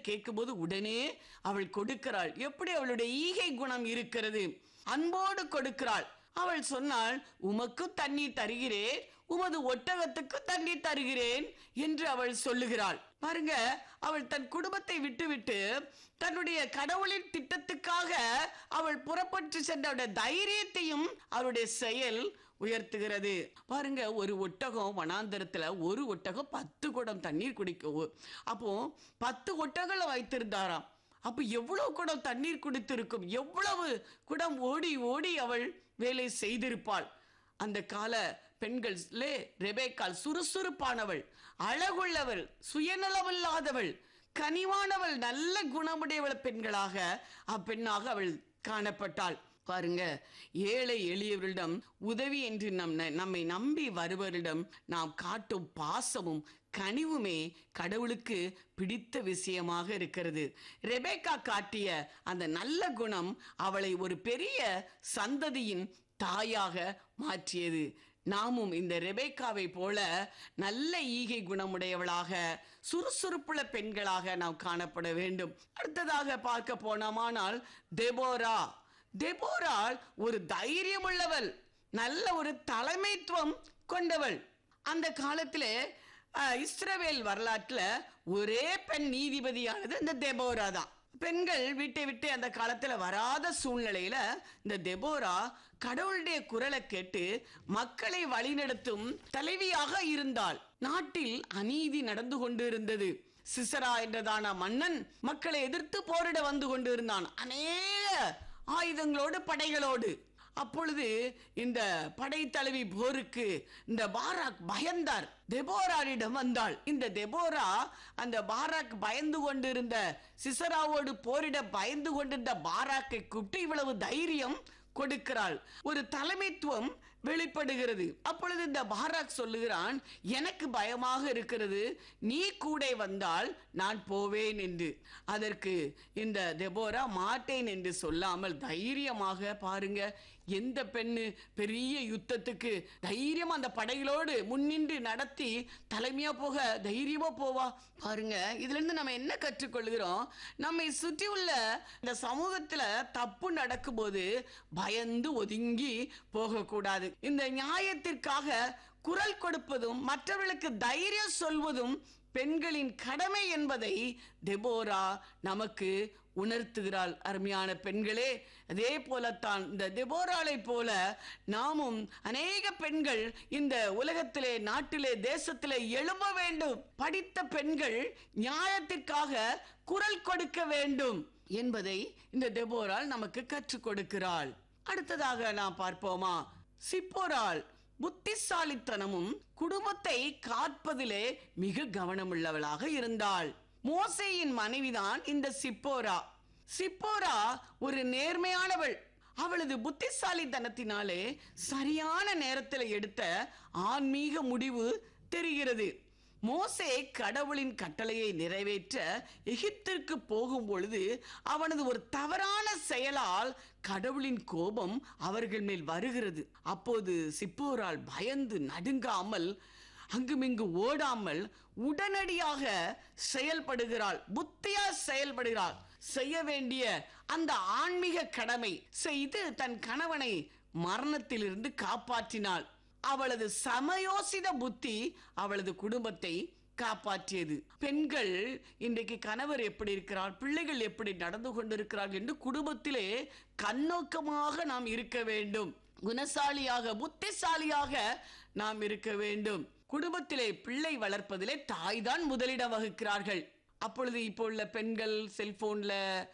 கேட்கும்போது உடனே அவள் கொடுக்கிறாள் எப்படி அவளுடைய ஈகை குணம் இருக்கிறது அன்போடு கொடுக்கிறாள் அவள் சொன்னாள் உமக்கு தண்ணீர் தருகிறேன் உமது ஒட்டகத்துக்கு தண்ணீர் தருகிறேன் என்று அவள் சொல்லுகிறாள் பாருங்க அவள் தன் குடும்பத்தை விட்டுவிட்டு தன்னுடைய கடவுளின் திட்டத்துக்காக அவள் புறப்பட்டு சென்ற அவருடைய தைரியத்தையும் அவருடைய செயல் உயர்த்துகிறது பாருங்க ஒரு ஒட்டகம் வனாந்தரத்துல ஒரு ஒட்டகம் பத்து குடம் தண்ணீர் குடிக்கும் அப்போ பத்து ஒட்டகளை வைத்திருந்தாராம் அப்ப எவ்வளவு குடம் தண்ணீர் குடித்திருக்கும் எவ்வளவு குடம் ஓடி ஓடி அவள் வேலை செய்திருப்பாள் அந்த கால பெண்களே ரெபேக்கால் சுறுசுறுப்பானவள் அழகுள்ளவள் சுயநலமில்லாதவள் கனிவானவள் நல்ல குணமுடையவள் பெண்களாக அப்பெண்ணாக அவள் காணப்பட்டாள் பாருங்க ஏழை எளியவரிடம் உதவி என்று நம் நம்மை நம்பி வருவரிடம் நாம் காட்டும் பாசமும் கனிவுமே கடவுளுக்கு பிடித்த விஷயமாக இருக்கிறது ரெபேக்கா காட்டிய அந்த நல்ல குணம் அவளை ஒரு பெரிய சந்ததியின் தாயாக மாற்றியது நாமும் இந்த ரெபேக்காவை போல நல்ல ஈகை குணமுடையவளாக சுறுசுறுப்புள்ள பெண்களாக நாம் காணப்பட வேண்டும் அடுத்ததாக பார்க்க போனோமானால் தெபோரா தெபோராள் ஒரு தைரியமுள்ளவள் நல்ல ஒரு தலைமைத்துவம் கொண்டவள் அந்த காலத்திலே அஹ், இஸ்ரவேல் வரலாற்றுல ஒரே பெண் நீதிபதியானது இந்த தெபோரா தான் பெண்கள் வீட்டை விட்டு அந்த காலத்துல வராத சூழ்நிலையில இந்த தெபோரா கடவுளுடைய குரலை கேட்டு மக்களை வழிநடத்தும் தலைவியாக இருந்தாள் நாட்டில் அநீதி நடந்து கொண்டிருந்தது சிசரா என்றதான மன்னன் மக்களை எதிர்த்து போரிட வந்து கொண்டிருந்தான் அநேக ஆயுதங்களோடு படைகளோடு அப்பொழுது இந்த படைத்தலைவி போருக்கு இந்த பாராக் பயந்தார் தெபோராரிடம் வந்தாள் இந்த தெபோரா அந்த பாராக் பயந்து கொண்டிருந்த சிசராவோடு போரிட பயந்து கொண்டிருந்த பாராக்கை கூப்பிட்டு இவ்வளவு தைரியம் கொடுக்கிறாள் ஒரு தலைமைத்துவம் வெளிப்படுகிறது அப்பொழுது இந்த பாராக் சொல்லுகிறான் எனக்கு பயமாக இருக்கிறது நீ கூட வந்தால் நான் போவேன் என்று அதற்கு இந்த தெபோரா மாட்டேன் என்று சொல்லாமல் தைரியமாக பாருங்க எந்த பெண்ணு பெரிய யுத்தத்துக்கு தைரியமா அந்த படைகளோடு முன்னின்று நடத்தி தலைமையா போக தைரியமா போவா பாருங்க இதுல இருந்து நம்ம என்ன கற்றுக்கொள்கிறோம் நம்மை சுற்றி உள்ள இந்த சமூகத்துல தப்பு நடக்கும்போது பயந்து ஒதுங்கி போகக்கூடாது இந்த நியாயத்திற்காக குரல் கொடுப்பதும் மற்றவர்களுக்கு தைரியம் சொல்வதும் பெண்களின் கடமை என்பதை தெபோரா நமக்கு உணர்த்துகிறாள் அருமையான பெண்களே அதே போலத்தான் இந்த தெபோராளை போல நாமும் அநேக பெண்கள் இந்த உலகத்திலே நாட்டிலே தேசத்திலே எழும்ப வேண்டும் படித்த பெண்கள் நியாயத்திற்காக குரல் கொடுக்க வேண்டும் என்பதை இந்த தெபோரால் நமக்கு கற்றுக் கொடுக்கிறாள் அடுத்ததாக நாம் பார்ப்போமா சிப்போரால் புத்திசாலித்தனமும் குடும்பத்தை காப்பதிலே மிக கவனமுள்ளவளாக இருந்தாள் மோசேயின் மனைவிதான் இந்த சிப்போரா சிப்போரா ஒரு நேர்மையானவள் அவளது புத்திசாலித்தனத்தினாலே சரியான நேரத்தில் எடுத்த ஆன்மீக முடிவு தெரிகிறது மோசே கடவுளின் கட்டளையை நிறைவேற்ற எகிப்திற்கு போகும் பொழுது அவனது ஒரு தவறான செயலால் கடவுளின் கோபம் அவர்கள் மேல் வருகிறது அப்போது சிப்போரால் பயந்து நடுங்காமல் அங்குமிங்கு ஓடாமல் உடனடியாக செயல்படுகிறாள் புத்தியா செயல்படுகிறாள் செய்ய வேண்டிய அந்த ஆன்மீக கடமை செய்து தன் கணவனை மரணத்திலிருந்து காப்பாற்றினாள் அவளது சமயோசித புத்தி அவளது குடும்பத்தை காப்பாற்றியது பெண்கள் இன்றைக்கு கணவர் எப்படி இருக்கிறார் பிள்ளைகள் எப்படி நடந்து கொண்டிருக்கிறார்கள் என்று குடும்பத்திலே கண்ணோக்கமாக நாம் இருக்க வேண்டும் குணசாலியாக புத்திசாலியாக நாம் இருக்க வேண்டும் குடும்பத்திலே பிள்ளை வளர்ப்பதிலே தாய்தான் முதலிடம் வகுக்கிறார்கள் அப்பொழுது இப்போ உள்ள பெண்கள் செல்போன்ல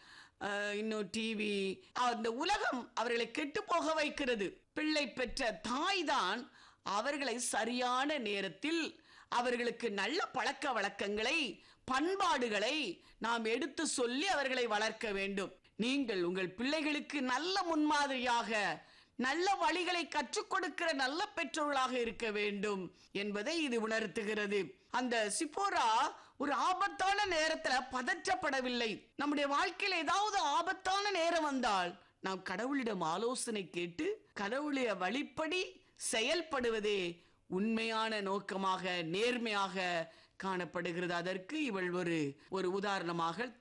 அஹ், இன்னும் டிவி அந்த உலகம் அவர்களை கெட்டு போக வைக்கிறது பிள்ளை பெற்ற தாய்தான் அவர்களை சரியான நேரத்தில் அவர்களுக்கு நல்ல பழக்க வழக்கங்களை பண்பாடுகளை நாம் எடுத்து சொல்லி அவர்களை வளர்க்க வேண்டும் நீங்கள் உங்கள் பிள்ளைகளுக்கு நல்ல முன்மாதிரியாக நல்ல வழிகளை கற்றுக் கொடுக்கிற நல்ல பெற்றோர்களாக இருக்க வேண்டும் என்பதை இது உணர்த்துகிறது அந்த சிப்போரா ஒரு ஆபத்தான நேரத்துல பதற்றப்படவில்லை நம்முடைய வாழ்க்கையில் ஏதாவது ஆபத்தான நேரம் வந்தால் நாம் கடவுளிடம் ஆலோசனை கேட்டு கடவுளுடைய வழிப்படி செயல்படுவதே உண்மையான நோக்கமாக நேர்மையாக காணப்படுகிறது அதற்கு இவள் ஒரு ஒரு உதாரணமாக